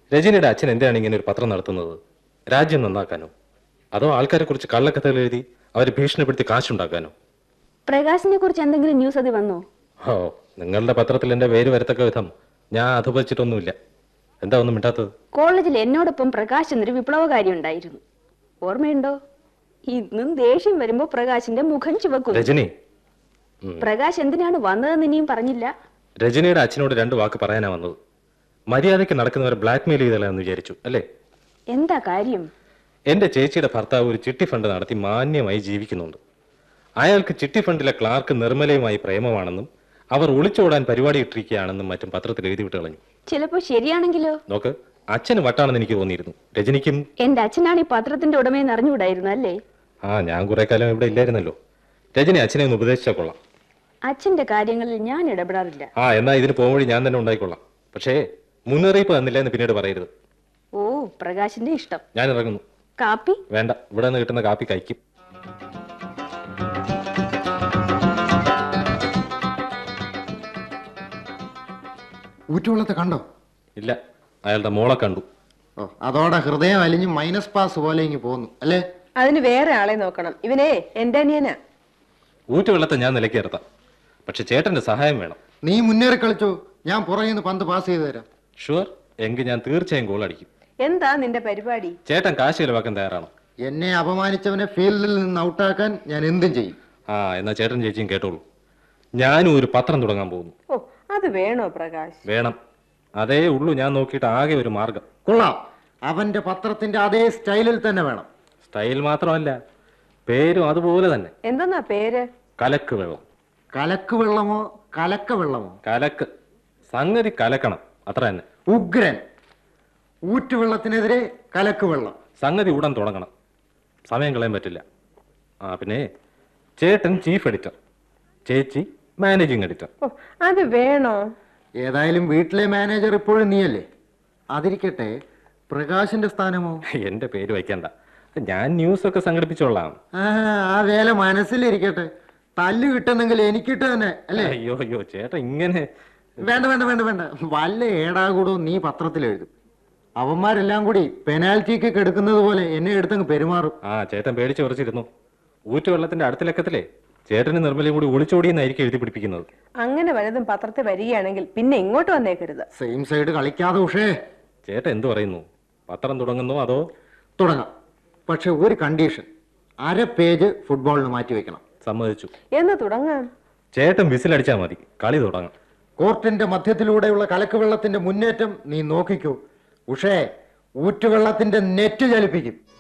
രജനിയുടെ അച്ഛൻ എന്തിനാണ് ഇങ്ങനെ ഒരു പത്രം നടത്തുന്നത് രാജ്യം നന്നാക്കാനോ അതോ ആൾക്കാരെ കുറിച്ച് കള്ളക്കഥകൾ എഴുതി അവരെ ഭീഷണിപ്പെടുത്തി കാശുണ്ടാക്കാനോ പ്രകാശിനെ കുറിച്ച് എന്തെങ്കിലും ന്യൂസ് അത് വന്നോ ഓ നിങ്ങളുടെ പത്രത്തിൽ എന്റെ പേര് വരത്തക്ക വിധം ഞാൻ അധപതിച്ചിട്ടൊന്നുമില്ല എന്താ ഒന്നും മിണ്ടാത്തത് കോളേജിൽ എന്നോടൊപ്പം പ്രകാശ് എന്നൊരു വിപ്ലവകാരി ഉണ്ടായിരുന്നു ഓർമ്മയുണ്ടോ ഇന്നും ദേഷ്യം വരുമ്പോ പ്രകാശിന്റെ മുഖം ചുവക്കുന്നു രജനി പ്രകാശ് എന്തിനാണ് വന്നതെന്ന് ഇനിയും പറഞ്ഞില്ല രജനിയുടെ അച്ഛനോട് രണ്ട് വാക്ക് പറയാനാ വന്നത് മര്യാദയ്ക്ക് നടക്കുന്നവരെ ബ്ലാക്ക്മെയിൽ ചെയ്തല്ലെന്ന് വിചാരിച്ചു അല്ലേ എന്താ കാര്യം എന്റെ ചേച്ചിയുടെ ഭർത്താവ് ഒരു ചിട്ടി ഫണ്ട് നടത്തി മാന്യമായി ജീവിക്കുന്നുണ്ട് അയാൾക്ക് ചിട്ടി ഫണ്ടിലെ ക്ലാർക്ക് നിർമ്മലയുമായി പ്രേമമാണെന്നും അവർ ഒളിച്ചോടാൻ പരിപാടി ഇട്ടിരിക്കുകയാണെന്നും മറ്റും പത്രത്തിൽ എഴുതി വിട്ട് കളഞ്ഞു ചിലപ്പോ ശരിയാണെങ്കിലോ നോക്ക് അച്ഛന് വട്ടാണെന്ന് എനിക്ക് തോന്നിയിരുന്നു രജനിക്കും എന്റെ അച്ഛനാണ് ഈ പത്രത്തിന്റെ ഉടമയെന്ന് അറിഞ്ഞുകൂടായിരുന്നു അല്ലേ ആ ഞാൻ കുറെ കാലം ഇവിടെ ഇല്ലായിരുന്നല്ലോ രജനി അച്ഛനെ ഒന്ന് ഉപദേശിച്ചാൽ കൊള്ളാം അച്ഛന്റെ കാര്യങ്ങളിൽ ഞാൻ ഇടപെടാറില്ല ആ എന്നാ ഇതിന് പോകുവഴി ഞാൻ തന്നെ ഉണ്ടായിക്കൊള്ളാം പക്ഷേ മുന്നറിയിപ്പ് തന്നില്ല എന്ന് പിന്നീട് പറയരുത് ഓ പ്രകാശിന്റെ ഇഷ്ടം ഞാൻ ഇറങ്ങുന്നു കാപ്പി വേണ്ട ഇവിടെ നിന്ന് കിട്ടുന്ന കാപ്പി കഴിക്കും ഊറ്റുവെള്ളത്തെ കണ്ടോ ഇല്ല അയാളുടെ മോളെ കണ്ടു ഓ അതോടെ ഹൃദയം അലിഞ്ഞ് മൈനസ് പാസ് പോലെ ഇങ്ങ് പോന്നു അല്ലേ അതിന് വേറെ ആളെ നോക്കണം ഇവനെ എന്റെ അനിയനാ ഊറ്റുവെള്ളത്തെ ഞാൻ നിലയ്ക്കേർത്താം പക്ഷെ ചേട്ടന്റെ സഹായം വേണം നീ മുന്നേറി കളിച്ചോ ഞാൻ പുറകിൽ നിന്ന് പന്ത് പാസ് ചെയ്തു തരാം ഷുവർ എങ്കിൽ ഞാൻ തീർച്ചയായും ഗോൾ അടിക്കും എന്താ നിന്റെ പരിപാടി ചേട്ടൻ കാശ് ചിലവാക്കാൻ തയ്യാറാണോ എന്നെ അപമാനിച്ചവനെ ഫീൽഡിൽ നിന്ന് ഔട്ടാക്കാൻ ഞാൻ എന്തും ചെയ്യും ആ എന്നാ ചേട്ടൻ ചേച്ചിയും കേട്ടോളൂ ഞാനും ഒരു പത്രം തുടങ്ങാൻ പോകുന്നു ഓ അത് വേണോ പ്രകാശ് വേണം അതേ ഉള്ളൂ ഞാൻ നോക്കിയിട്ട് ആകെ ഒരു മാർഗം കൊള്ളാം അവന്റെ പത്രത്തിന്റെ അതേ സ്റ്റൈലിൽ തന്നെ വേണം സ്റ്റൈൽ മാത്രമല്ല പേരും അതുപോലെ തന്നെ എന്തെന്നാ പേര് കലക്ക് വെള്ളം കലക്ക് വെള്ളമോ കലക്ക വെള്ളമോ കലക്ക് സംഗതി കലക്കണം അത്ര തന്നെ ഉഗ്രൻ ഊറ്റുവെള്ളത്തിനെതിരെ കലക്ക് വെള്ളം സംഗതി ഉടൻ തുടങ്ങണം സമയം കളയാൻ പറ്റില്ല ആ പിന്നെ ചേട്ടൻ ചീഫ് എഡിറ്റർ ചേച്ചി മാനേജിങ് എഡിറ്റർ ഓ അത് വേണോ ഏതായാലും വീട്ടിലെ മാനേജർ ഇപ്പോഴും നീയല്ലേ അതിരിക്കട്ടെ പ്രകാശിന്റെ സ്ഥാനമോ എന്റെ പേര് വയ്ക്കണ്ട ഞാൻ ന്യൂസ് ഒക്കെ സംഘടിപ്പിച്ചോളാം ആ ആ വേല മനസ്സിലിരിക്കട്ടെ തല്ല് കിട്ടുന്നെങ്കിൽ എനിക്കിട്ട് തന്നെ അല്ലേ അയ്യോ അയ്യോ ചേട്ടൻ ഇങ്ങനെ വേണ്ട വേണ്ട വേണ്ട വേണ്ട വല്ല ഏടാകൂടവും നീ പത്രത്തിൽ എഴുതും അവന്മാരെല്ലാം കൂടി പെനാൽറ്റിക്ക് എടുക്കുന്നത് പോലെ എന്നെ എടുത്തങ്ങ് പെരുമാറും ആ ചേട്ടൻ പേടിച്ച് ഉറച്ചിരുന്നു ഊറ്റുവെള്ളത്തിന്റെ അടുത്ത ലക്കത്തിലെ ചേട്ടന് നിർമ്മലയും കൂടി ഒളിച്ചോടിയെന്നായിരിക്കും എഴുതി പിടിപ്പിക്കുന്നത് അങ്ങനെ വലുതും പത്രത്തിൽ വരികയാണെങ്കിൽ പിന്നെ ഇങ്ങോട്ട് വന്നേക്കരുത് സെയിം സൈഡ് കളിക്കാതെ ഉഷേ ചേട്ടൻ എന്തു പറയുന്നു പത്രം തുടങ്ങുന്നു അതോ തുടങ്ങാം പക്ഷെ ഒരു കണ്ടീഷൻ അര പേജ് ഫുട്ബോളിന് മാറ്റി വെക്കണം സമ്മതിച്ചു എന്ന് തുടങ്ങാം ചേട്ടൻ വിസിലടിച്ചാൽ മതി കളി തുടങ്ങാം കോർട്ടിന്റെ മധ്യത്തിലൂടെയുള്ള കലക്ക് വെള്ളത്തിന്റെ മുന്നേറ്റം നീ നോക്കിക്കൂ ഉഷേ ഊറ്റുവെള്ളത്തിന്റെ നെറ്റ് ചലിപ്പിക്കും